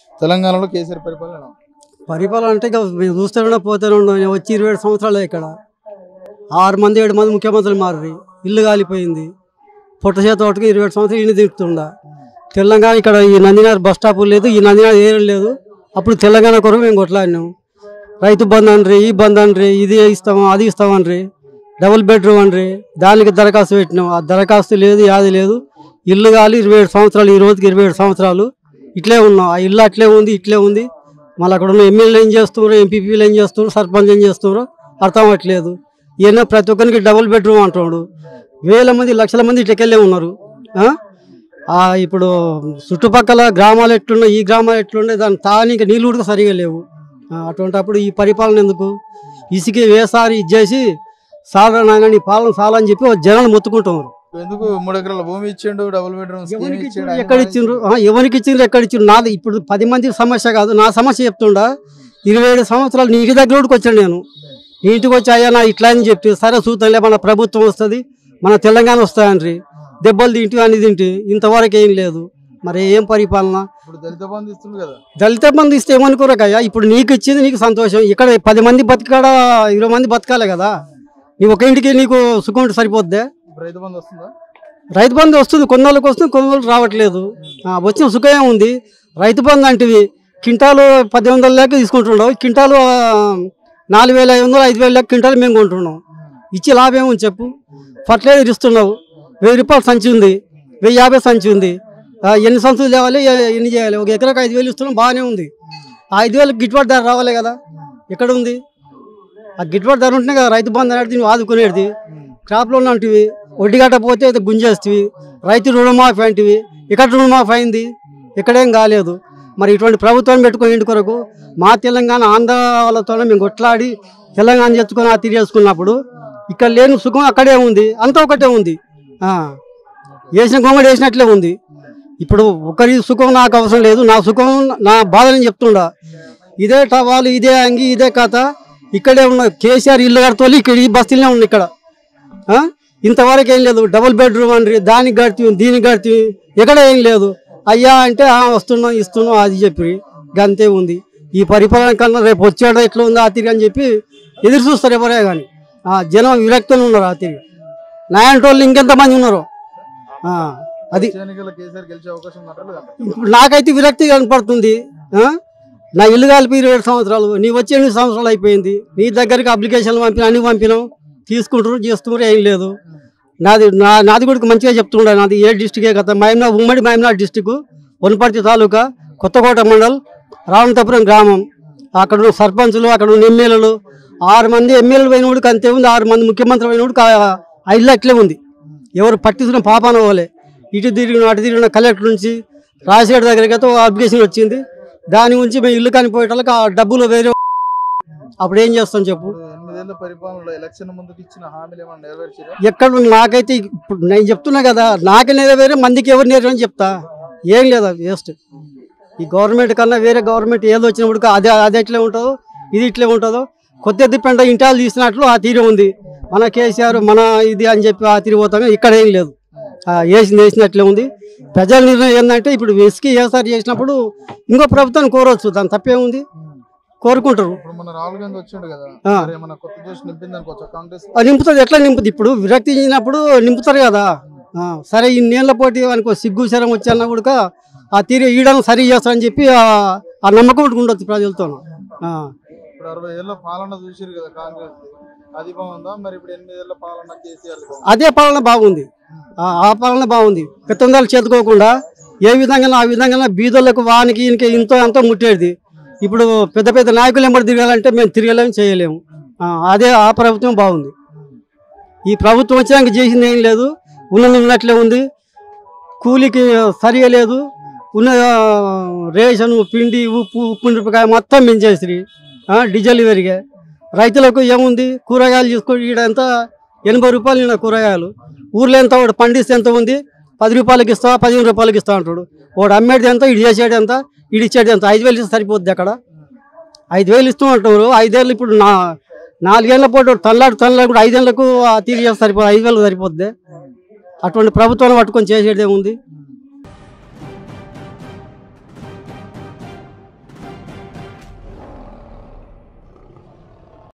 తెలంగాణలో కేసీఆర్ పరిపాలన ఎలా ఉంది? పరిపాలన అంటే ఇక మేము చూస్తూనే పోతూనే ఉన్నాం నేను వచ్చి ఇరవై ఏడు సంవత్సరాలు ఇక్కడ ఆరు మంది ఏడు మంది ముఖ్యమంత్రులు మారి ఇల్లు కాలిపోయింది పుట్ట చేత ఒకటికి ఇరవై ఏడు సంవత్సరాలు ఇల్లు తిరుగుతుండా తెలంగాణ ఇక్కడ ఈ నందినార్ బస్ స్టాప్ లేదు ఈ నందినార్ ఏరియా లేదు అప్పుడు తెలంగాణ కొరకు మేము కొట్లాడినాం రైతు బంధు అనరి ఈ బంధు అనరి ఇది ఇస్తాం అది ఇస్తామనరి డబుల్ బెడ్రూమ్ అనరి దానికి దరఖాస్తు పెట్టినాం ఆ దరఖాస్తు లేదు యాది లేదు ఇల్లు కాలి ఇరవై ఏడు సంవత్సరాలు ఈ రోజుకి ఇరవై ఏడు సంవత్సరాలు ఇట్లే ఉన్నాం ఆ ఇల్లు అట్లే ఉంది ఇట్లే ఉంది మళ్ళీ అక్కడ ఉన్న ఎమ్మెల్యేలు ఏం చేస్తున్నారు ఎంపీపీలు ఏం చేస్తున్నారు సర్పంచ్ ఏం చేస్తున్నారు అర్థం అవ్వట్లేదు ఈయన ప్రతి ఒక్కరికి డబుల్ బెడ్రూమ్ అంటున్నాడు వేల మంది లక్షల మంది ఇటుకెళ్ళే ఉన్నారు ఆ? ఆ ఇప్పుడు చుట్టుపక్కల గ్రామాలు ఎట్లున్నాయి ఈ గ్రామాలు ఎట్లున్నాయి దాని తానికి నీళ్ళు కూడా సరిగా లేవు ఆ, అటువంటప్పుడు ఈ పరిపాలన ఎందుకు ఇసుక వేసారి ఇచ్చేసి సారా నాయన నీ పాలన సాలని చెప్పి ఓ జనాలు మొత్తుకుంటున్నారు ఎందుకు మూడు ఎకరాల భూమి ఇచ్చిండు డబుల్ బెడ్రూమ్ స్కీమ్ ఎవరికి ఇచ్చిండు ఇచ్చిండ్రు అన్ని ఎక్కడ ఇచ్చిండ్రు ఆ, ఎవరికి ఇచ్చిండ్రు ఎక్కడ ఇచ్చిండ్రు నాది ఇప్పుడు పది మంది సమస్య కాదు నా సమస్య చెప్తుండా ఇరవై ఏడు సంవత్సరాలు నీ ఇంటి దగ్గర కూడా వచ్చాను నేను నీ ఇంటికి వచ్చి అయ్యా నా ఇట్లా అని చెప్పి సరే చూద్దాంలే మన ప్రభుత్వం వస్తుంది మన తెలంగాణ వస్తాయండ్రి దెబ్బలు తింటి అని తింటి ఇంతవరకు ఏం లేదు మరి ఏం పరిపాలన ఇప్పుడు దళిత బంధు ఇస్తుంది కదా దళిత బంధు ఇస్తే ఏమనుకోరకయ్యా ఇప్పుడు నీకు ఇచ్చింది నీకు సంతోషం ఇక్కడ పది మంది బతికాడ ఇరవై మంది బతకాలి కదా నీ ఒక ఇంటికి నీకు సుఖం ఉంటే సరిపోద్దే ఇప్పుడు రైతు బంధు వస్తుందా రైతు బంధు వస్తుంది కొన్నాళ్ళకి వస్తుంది కొన్నాళ్ళకి రావట్లేదు ఆ, వచ్చిన సుఖమే ఉంది రైతు బంధు అంటివి కింటాలు పద్దెనిమిది వందల లెక్క తీసుకుంటుండవు కింటాలు ఆ, నాలుగు వేల ఐదు వందలు ఐదు వేల లెక్క కింటాలు మేము కొంటున్నాం ఇచ్చి లాభం ఏముంది చెప్పు ఫర్టిలైజర్ ఇస్తున్నావు వెయ్యి రూపాయలు సంచి ఉంది వెయ్యి యాభై సంచి ఉంది ఆ, ఎన్ని సంచులు తేవాలి ఎ- ఎన్ని చేయాలి ఒక ఎకరాకు ఐదు వేలు ఇస్తున్నాం బాగానే ఉంది ఆ ఐదు వేలకు గిట్టుబాటు ధర రావాలి కదా ఎక్కడ ఉంది ఆ గిట్టుబాటు ధర ఉంటేనే కదా రైతు బంధు అనేది నువ్వు ఆదుకునేది క్రాప్ లోన్ అంటివి వడ్డీ కట్టకపోతే అయితే గుంజేస్తవి రైతు రుణమాఫీ అంటివి ఇక్కడ రుణమాఫీ అయింది ఇక్కడేం కాలేదు మరి ఇటువంటి ప్రభుత్వాన్ని పెట్టుకొని ఇంటి కొరకు మా తెలంగాణ ఆంధ్ర వాళ్ళతోనే మేము కొట్లాడి తెలంగాణ తెచ్చుకొని ఆ తిరిగి చేసుకున్నప్పుడు ఇక్కడ లేని సుఖం అక్కడే ఉంది అంతా ఒకటే ఉంది ఆ. వేసిన గొంగడి వేసినట్లే ఉంది ఇప్పుడు ఒకరి సుఖం నాకు అవసరం లేదు నా సుఖం నా బాధని చెప్తుండా ఇదే టవాలు ఇదే అంగి ఇదే కథ ఇక్కడే ఉన్న కేసీఆర్ ఇల్లు కడుతోళ్ళు ఇక్కడ ఈ బస్తీలనే ఉంది ఇక్కడ ఆ? ఇంతవరకు ఏం లేదు డబుల్ బెడ్రూమ్ అని దానికి కడుతుంది దీనికి కడుతుంది ఎక్కడ ఏం లేదు అయ్యా అంటే "ఆ, వస్తున్నాం ఇస్తున్నాం అది చెప్పి గంతే ఉంది ఈ పరిపాలన కన్నా రేపు వచ్చాడో ఎట్లా ఉందో ఆ తిరిగి అని చెప్పి ఎదురు చూస్తారు ఎవరే కానీ జనం విరక్తంగా ఉన్నారు ఆ తిరిగి నాయంటి వాళ్ళు ఇంకెంతమంది ఉన్నారు ఆ, అది వచ్చే ఎన్నికల్లో కేసీఆర్ గెలిచే అవకాశం ఉందంటారా లేదా? ఇప్పుడు నాకైతే విరక్తి కనపడుతుంది ఆ? నా ఇల్లు కలిపి ఇరవై ఏడు సంవత్సరాలు నీ వచ్చి ఎనిమిది సంవత్సరాలు అయిపోయింది నీ దగ్గరికి అప్లికేషన్లు పంపిన అన్ని పంపినాం తీసుకుంటారు చేస్తున్నారు ఏం లేదు నాది నా నాది కూడా మంచిగా చెప్తుండే నాది ఏ డిస్టికే కదా మహమ్నా ఉమ్మడి మహమ్నాడ్ డిస్టిక్ వనపర్తి తాలూకా కొత్తకోట మండల్ రావణతపురం గ్రామం అక్కడ ఉన్న సర్పంచులు అక్కడ ఉన్న ఎమ్మెల్యేలు ఆరు మంది ఎమ్మెల్యేలు పోయినప్పుడు అంతే ఉంది ఆరు మంది ముఖ్యమంత్రి పోయినప్పుడు ఆ ఇల్లు అట్లే ఉంది ఎవరు పట్టించిన పాపాన పోలే ఇటు తిరిగిన అటు తిరిగిన కలెక్టర్ నుంచి రాజశేఖర్ దగ్గరికి అయితే ఒక అప్లికేషన్ వచ్చింది దాని గురించి మేము ఇల్లు కనిపోయేటాలకు ఆ డబ్బులు వేరే అప్పుడు ఏం చేస్తాం చెప్పు ఇప్పుడు ఎనిమిదేళ్ల పరిపాలనలో ఎలక్షన్ ముందుకు ఇచ్చిన హామీలు ఏమైనా నెరవేర్చారా ఎక్కడ నాకైతే ఇప్పుడు నేను చెప్తున్నా కదా నాకే నెరవేరే మందికి ఎవరు నెరవేరని చెప్తా ఏం లేదా వేస్ట్ ఈ గవర్నమెంట్ కన్నా వేరే గవర్నమెంట్ ఏదో వచ్చినప్పుడు అదే అది ఎట్లే ఉంటుందో ఇది ఇట్లే ఉంటుందో కొత్త దిప్పెంట ఇంటాలు తీసినట్లు ఆ తీరు ఉంది మన కేసీఆర్ మన ఇది అని చెప్పి ఆ తీరు పోతాం కానీ ఇక్కడ ఏం లేదు ఆ వేసింది వేసినట్లే ఉంది ప్రజల నిర్ణయం ఏంటంటే ఇప్పుడు వెసికి ఏసారి చేసినప్పుడు ఇంకో ప్రభుత్వాన్ని కోరవచ్చు దాని తప్పేముంది కోరుకుంటారు ఇప్పుడు మన రాహుల్ గాంధీ వచ్చిండు కదా ఆ. మరి ఏమన్నా కొత్త జోష్ నింపింది అనుకోవచ్చా కాంగ్రెస్ ఆ నింపుతుంది ఎట్లా నింపుతుంది ఇప్పుడు విరక్తి చెందినప్పుడు నింపుతారు కదా ఆ, సరే ఈ నీళ్ళ పోటీ అనుకో సిగ్గు శరం వచ్చాన్న కూడా ఆ తీరు ఈయడం సరి చేస్తారని చెప్పి ఆ- ఆ నమ్మకం ఒకటి ఉండొచ్చు ప్రజలతో ఆ. ఇప్పుడు అరవై ఏళ్ళ పాలన చూసిరు కదా కాంగ్రెస్ అది బాగుందా మరి ఇప్పుడు ఎనిమిదేళ్ల పాలన కేసీఆర్ బాగుంది అదే పాలన బాగుంది ఆ ఆ పాలన బాగుంది పెత్తందాలు చేతుకోకుండా ఏ విధంగా ఆ విధంగా బీదోళ్ళకు వానికి ఈయనకి ఇంతో ఎంతో ముట్టేది ఇప్పుడు పెద్ద పెద్ద నాయకులు ఎంబడి తిరగాలంటే మేము తిరగలేము చేయలేము ఆ, అదే ఆ ప్రభుత్వం బాగుంది ఈ ప్రభుత్వం వచ్చాక చేసింది ఏం లేదు ఉన్నది ఉన్నట్లే ఉంది కూలికి సరిగా లేదు ఉన్న ఆ, రేషన్ పిండి ఉప్పు ఉప్పు మిరపకాయ మొత్తం పెంచేసిరి డీజిల్ పెరిగా రైతులకు ఏముంది కూరగాయలు తీసుకొని ఈడంతా ఎనభై రూపాయలు నిన్న కూరగాయలు ఊర్లో ఎంత వాడు పండిస్తే ఎంత ఉంది పది రూపాయలకి ఇస్తా పదిహేను రూపాయలకి ఇస్తా అంటాడు వాడు అమ్మేది ఎంత ఇడి చేసేది ఎంత ఇడి ఇచ్చేది ఎంత ఐదు వేలు ఇస్తే సరిపోద్ది అక్కడ ఐదు వేలు ఇస్తూ అంటారు ఐదేళ్ళు ఇప్పుడు నా నాలుగేళ్ల పాటు తల్లాడు తల్లాడు కూడా ఐదేళ్లకు ఆ తీరు చేస్తే సరిపోదు ఐదు వేలు సరిపోద్ది అటువంటి ప్రభుత్వాన్ని పట్టుకొని చేసేది ఏముంది